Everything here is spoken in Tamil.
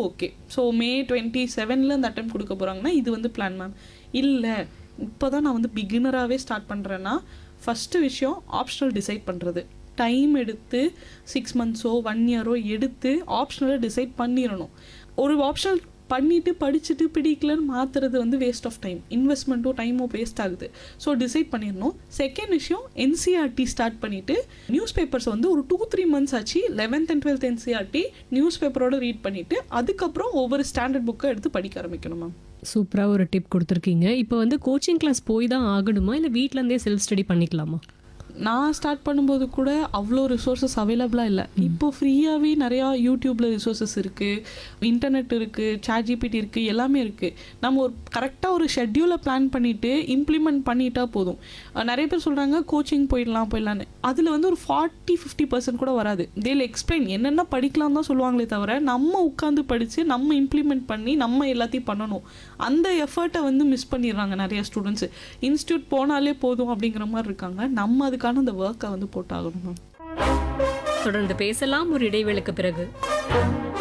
ஓகே ஸோ மே டுவெண்ட்டி செவனில் அந்த அட்டம் கொடுக்க போகிறாங்கன்னா இது வந்து பிளான் மேம் இல்லை இப்போ தான் நான் வந்து பிகினராகவே ஸ்டார்ட் பண்ணுறேன்னா ஃபஸ்ட்டு விஷயம் ஆப்ஷனல் டிசைட் பண்ணுறது டைம் எடுத்து சிக்ஸ் மந்த்ஸோ ஒன் இயரோ எடுத்து ஆப்ஷனலை டிசைட் பண்ணிடணும் ஒரு ஆப்ஷனல் பண்ணிட்டு படிச்சுட்டு பிடிக்கலன்னு மாற்றுறது வந்து வேஸ்ட் ஆஃப் டைம் இன்வெஸ்ட்மெண்ட்டோ டைமோ வேஸ்ட் ஆகுது ஸோ டிசைட் பண்ணிடணும் செகண்ட் விஷயம் என்சிஆர்டி ஸ்டார்ட் பண்ணிவிட்டு நியூஸ் பேப்பர்ஸ் வந்து ஒரு டூ த்ரீ மந்த்ஸ் ஆச்சு eleventh and twelfth NCERT news பேப்பரோட ரீட் பண்ணிவிட்டு அதுக்கப்புறம் ஒவ்வொரு ஸ்டாண்டர்ட் புக்கை எடுத்து படிக்க ஆரம்பிக்கணும் மேம் சூப்பராக ஒரு டிப் கொடுத்துருக்கீங்க இப்போ வந்து கோச்சிங் கிளாஸ் போய் தான் ஆகணுமா இல்லை வீட்டிலேருந்தே செல்ஃப் ஸ்டடி பண்ணிக்கலாமா நான் ஸ்டார்ட் பண்ணும்போது கூட அவ்வளோ ரிசோர்ஸஸ் அவைலபிளாக இல்லை இப்போ ஃப்ரீயாகவே நிறையா யூடியூப்பில் ரிசோர்ஸஸ் இருக்குது இன்டர்நெட் இருக்குது சாட் ஜிபிடி இருக்குது எல்லாமே இருக்குது நம்ம ஒரு கரெக்டாக ஒரு ஷெட்யூலை பிளான் பண்ணிவிட்டு இம்ப்ளிமெண்ட் பண்ணிட்டா போதும் அஹ் நிறைய பேர் சொல்கிறாங்க கோச்சிங் போயிடலாம் போயிடலான்னு அதில் வந்து ஒரு ஃபார்ட்டி ஃபிஃப்டி பர்சன்ட் கூட வராது தேல் எக்ஸ்பிளைன் என்னென்ன படிக்கலாம் தான் சொல்லுவாங்களே தவிர நம்ம உட்காந்து படித்து நம்ம இம்ப்ளிமெண்ட் பண்ணி நம்ம எல்லாத்தையும் பண்ணணும் அந்த எஃபர்ட்டை வந்து மிஸ் பண்ணிடுறாங்க நிறைய ஸ்டூடெண்ட்ஸ் இன்ஸ்டியூட் போனாலே போதும் அப்படிங்கிற மாதிரி இருக்காங்க நம்ம அதுக்கான அந்த ஒர்க்கை வந்து போட்டாகணும் மேம் தொடர்ந்து பேசலாம் ஒரு இடைவேளைக்கு பிறகு